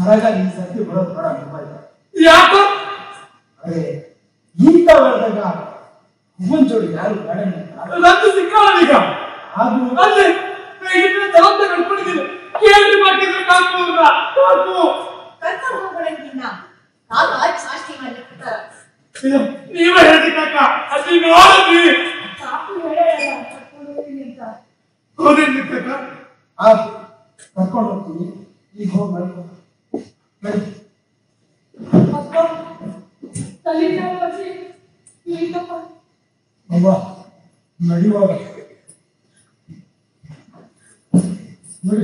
ಹೊರಗ ಈ ಸರ್ತಿ ಬರೋದು ಬೇಡ ಮೊಬೈಲ್ ಯಾಕೋ ಅದೇ ಇಂಥ ಹೊಡೆದಾಗ ಹುಬ್ಬನ್ ಜೋಡಿ ಯಾರು ಬೇಡ ನಂದು ಸಿಕ್ಕಲ್ಲ ಈಗ ಆದ್ರೂ ಅಲ್ಲಿ ಹೇಗಿದ್ರೆ ಜವಾಬ್ದಾರಿ ಕಟ್ಕೊಂಡಿದ್ದೀನಿ ಕೇಳಿ ಮಾಡಿದ್ರೆ ಕಾಕು ಅಂತ ಕಾಕು ಕರ್ಕೊಂಡು ಹೋಗೋಣಕ್ಕಿನ್ನ ನಾನು ಆಯ್ತು ಸಾಕ್ಷಿ ಮಾಡಿರ್ತಾರ ಇದು ನೀವೇ ಹೇಳ್ತಿ ಕಾಕ ಅಲ್ಲಿ ನೋಡಿದ್ವಿ ಸಾಕು ಹೇಳಲ್ಲ ಕರ್ಕೊಂಡು ಹೋಗ್ತೀನಿ ಅಂತ ಹೌದೇನ್ರಿ ಕಾಕ ಆಯ್ತು ಕರ್ಕೊಂಡು ಹೋಗ್ತೀನಿ ಈಗ ಹೋಗಿ ಮಾಡ್ಕೊ ನಡಿ ಅಪ್ಪ ತಲೆನೋವು ಅಜ್ಜಿ ಇಲ್ಲಪ್ಪ ಅವ್ವ ನಡಿವಾಗ ನೋಡಿ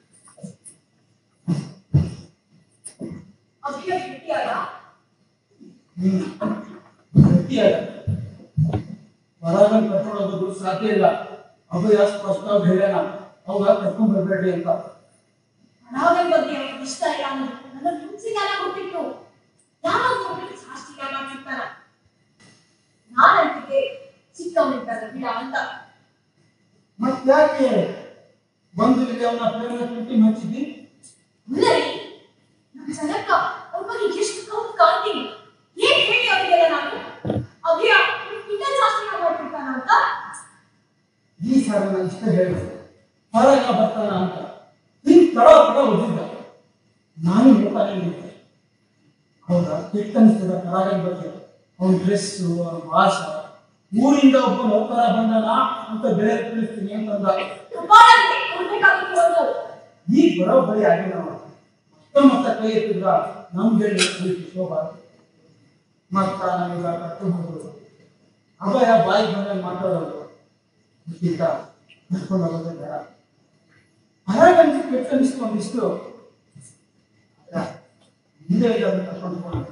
ಅಭಿಯ ಭೇಟಿಯಾದ ಹ್ಮ್ ಗಟ್ಟಿಯಾಗ ಹೊರಗ ಕರ್ಕೊಂಡು ಹೋಗೋದು ಸಾಧ್ಯ ಇಲ್ಲ ಅಭಯ ಸ್ಪಷ್ಟವಾಗಿ ಹೇಳ್ಯಾನ ಅವಾಗ ಕರ್ಕೊಂಡ್ ಬರ್ಬೇಡ್ರಿ ಅಂತ ಅನಾಗಲ್ ಬಗ್ಗೆ ಅವನಿಗೆ ಇಷ್ಟ ಇಲ್ಲ ಅನ್ನೋದು ನನ್ನ ಮುಂಚಿಗಾಲ ಗೊತ್ತಿತ್ತು ಯಾವಾಗ ಹೋಗ್ಲಿಕ್ಕೆ ಸಾಷ್ಟಿಗಾಲ ಸಿಗ್ತಾರ ನಾನಂತಿಗೆ ಚಿಕ್ಕವನಿದ್ದಾಗ ಬಿಡ ಅಂತ ಮತ್ತ್ಯಾಕೆ ಬಂದು ಇಲ್ಲಿ ಅವನ ಪ್ರೇಮ ಪ್ರೀತಿ ಹಚ್ಚಿದ್ದಿ ಉಲ್ಲರಿ ನಮ್ಮ ಜನಕ್ಕ ಅವ್ರ ಬಗ್ಗೆ ಎಷ್ಟು ಕೌಂಟ್ ಕಾಣ್ತೀನಿ ಏನ್ ಹೇಳಿ ಅವರಿಗೆಲ್ಲ ನಾನು ಅಭಿಯ ಇಂಥ ಶಾಸ್ತ್ರ ಮಾಡ್ಬಿಡ್ತಾನ ಅಂತ ಈ ಸಲ ನಾನು ಇಷ್ಟ ಹೇಳಿದೆ ಹೊರಗ ಬರ್ತಾನ ಅಂತ ಹಿಂಗ್ ತಡ ತಡ ಓದಿದ್ದ ನಾನು ಹೇಳ್ತಾನೆ ಇದ್ದೆ ಹೌದಾ ಕೆಟ್ಟ ಅನಿಸ್ತದ ಕರಾಗನ್ ಬಗ್ಗೆ ಅವನ ಡ್ರೆಸ್ಸು ಅವನ ಭಾಷೆ ಊರಿಂದ ಒಬ್ಬ ನೌಕರ ಬಂದನ ಅಂತ ಬೆಳೆ ತಿಳಿಸ್ತೀನಿ ಅಂತಂದ ಕಪಾಳಕ್ಕೆ ಕೊಡ್ಬೇಕಾಗಿತ್ತು ಒಂದು ಈಗ ಬರೋಬ್ಬರಿ ಆಗಿಲ್ಲ ಅವ. ಮತ್ತೆ ಮತ್ತೆ ಕೈ ಎತ್ತಿದ್ರ ನಮ್ಗೆ ಹೇಳಿ ಶೋಭಾ ಮತ್ತ ನಮಗ ಕರ್ಕೊಂಡು ಹೋಗೋದು ಅಭಯ ಬಾಯಿ ಬಂದಾಗ ಮಾತಾಡೋದು ಇದಕ್ಕಿಂತ ಕರ್ಕೊಂಡು ಹೋಗೋದೇ ಬೇಡ ಹೊರಗಂತ ಕೆಟ್ಟ ಅನಿಸ್ತು ಒಂದಿಷ್ಟು ಅದ, ಹಿಂದೆ ಇಲ್ಲ ಅಂತ ಕರ್ಕೊಂಡು ಹೋಗೋಣ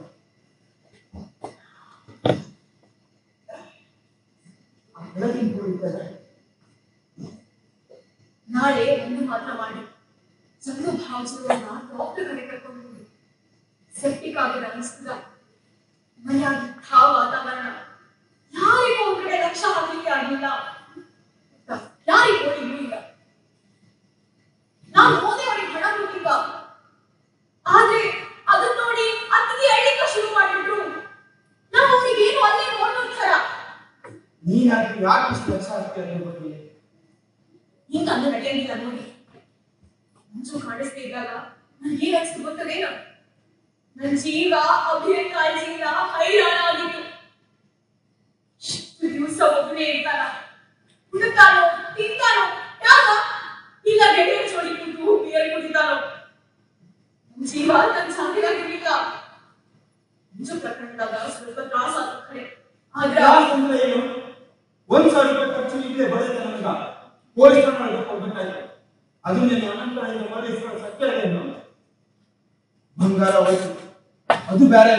ಆ ಬೆಳಗಿನ ಕುಳಿತಾರೆ ನಾಳೆ ಒಂದು ಮಾತ್ರ ಮಾಡಿ ಸಣ್ಣ ಭಾವಿಸಿರೋನ್ನ ಡಾಕ್ಟರ್ ಕಡೆ ಕರ್ಕೊಂಡು ಹೋಗಿ ಸೆಪ್ಟಿಕ್ ಆಗಿ ಅನಿಸ್ತದ ಮನೆಯಾಗಿದ್ದ ವಾತಾವರಣ ಯಾರಿಗೂ ಒಂದ್ ಕಡೆ ಲಕ್ಷ ಹಾಕ್ಲಿಕ್ಕೆ ಆಗಿಲ್ಲ ಯಾರಿಗೂ ಓಡಿಗೂ ಇಲ್ಲ ನಾನು ಹೋದೆ ಅವರಿಗೆ ಹಣ ಕೊಟ್ಟಿದ್ದ ಆದ್ರೆ ಅದನ್ನ ನೋಡಿ ಅತ್ತಿಗೆ ಅಳಿಕ ಶುರು ಮಾಡಿದ್ರು ನಾವು ಅವ್ರಿಗೆ ಏನು ಅಲ್ಲೇ ನೋಡೋದ್ ಥರ ನೀನ್ ಯಾಕೆ ಯಾಕೆ ಇಷ್ಟು ಲಕ್ಷ ಹಾಕ್ತೀಯ ಅದ್ರ ಬಗ್ಗೆ ಹಿಂಗ ಅಂದ ನಡೆಯಂಗಿಲ್ಲ ನೋಡಿ ಮುಂಚು ಕಾಣಿಸ್ತಾ ಇದ್ದಾಗ ನನ್ಗೆ ಏನ್ ಅನ್ಸ್ತು ಗೊತ್ತದೇನ ನನ್ ಜೀವ ಅಭಿಯ ಕಾಳಜಿಯಿಂದ ಹೈರಾಣ ಆಗಿತ್ತು ಇಷ್ಟು ದಿವಸ ಒಬ್ಬನೇ ಇರ್ತಾನ ಹುಡುಕ್ತಾನೋ ತಿಂತಾನೋ ಯಾಕ ಇಲ್ಲ ಗೆಳೆಯ ಜೋಡಿ ಕೂತು ಬಿಯರ್ ಕುಡಿತಾನೋ ನನ್ ಜೀವ ನನ್ ಜಾತಿಯಾಗಿರ್ಲಿಲ್ಲ ಮುಂಚು ಪ್ರಕರಣದಾಗ ಸ್ವಲ್ಪ ತ್ರಾಸ ಆದ ಕಡೆ ಆದ್ರ ಯಾಕಂದ್ರೆ ಏನು ಒಂದ್ ಸಾವಿರ ರೂಪಾಯಿ ಖರ್ಚು ಇಲ್ಲೇ ಬರುತ್ತೆ ನನಗ ಪೊಲೀಸ್ ಠಾಣೆ ಕೊಡ್ಬೇಕಾಯ್ತು ಅದು ನೀನು ಅನಂತರ ಮಾಡಿ ಸತ್ಯ ಏನು ಬಂಗಾರ ಹೋಯ್ತು ಅದು ಬೇರೆ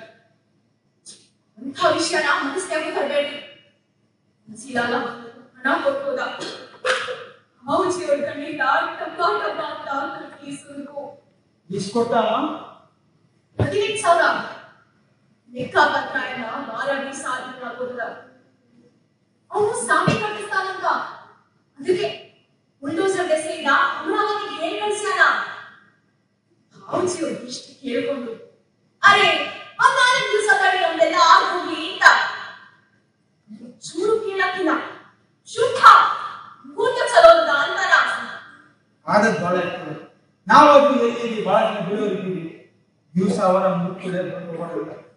ಅಂಥ ವಿಷಯನ ಮನಸ್ಸಿನಾಗೆ ತರಬೇಡಿ ಮನಸ್ಸಿಲಾಲ ಹಣ ಕೊಟ್ಟೋದ ಹೌಜಿ ಅವ್ರ ಕಣ್ಣಿಂದ ಟಪ್ಪ ಟಪ್ಪ ಅಂತ ಕಟ್ಟಿ ಸುರುಕು ಇಷ್ಟು ಕೊಟ್ಟ ಹದಿನೆಂಟು ಸಾವಿರ ಲೆಕ್ಕ ಪತ್ರ ಎಲ್ಲ ಮಾರಾಡಿ ಸಾಧನೆ ಆಗೋದ್ರ ಅವನು ಸಾಮಿ ಕಟ್ಟಿಸ್ತಾನಂತ ಅದಕ್ಕೆ ಬುಲ್ಡೋಸರ್ ದೆಸೆಯಿಂದ ಅಮರಾವತಿಗೆ ಹೇಳಿ ಕಳಿಸ್ಯಾನ ಹೌಜಿ ಅವ್ರು ಇಷ್ಟು ಕೇಳ್ಕೊಂಡು ಅರೆ ಒಂದ್ ನಾಲ್ಕು ದಿವಸ ತಡಿ ನಮ್ದೆಲ್ಲ ಆಗೋಗಿ ಅಂತ ಚೂರು ಕೇಳಕ್ಕಿಲ್ಲ ಶುದ್ಧ ಮೂರ್ತ ಚಲೋ ಅಂತ ಅಂತಾನ ಆದದ್ ಬಾಳ ಇರ್ತದೆ ನಾವು ಅದು ಎಲ್ಲಿ ಬಹಳ ಜನ ಬೀಳೋರಿದ್ದೀವಿ ದಿವಸ ಅವರ ಮುಖ್ಯ ಬಂದು ಹೋಗೋದಿಲ್ಲ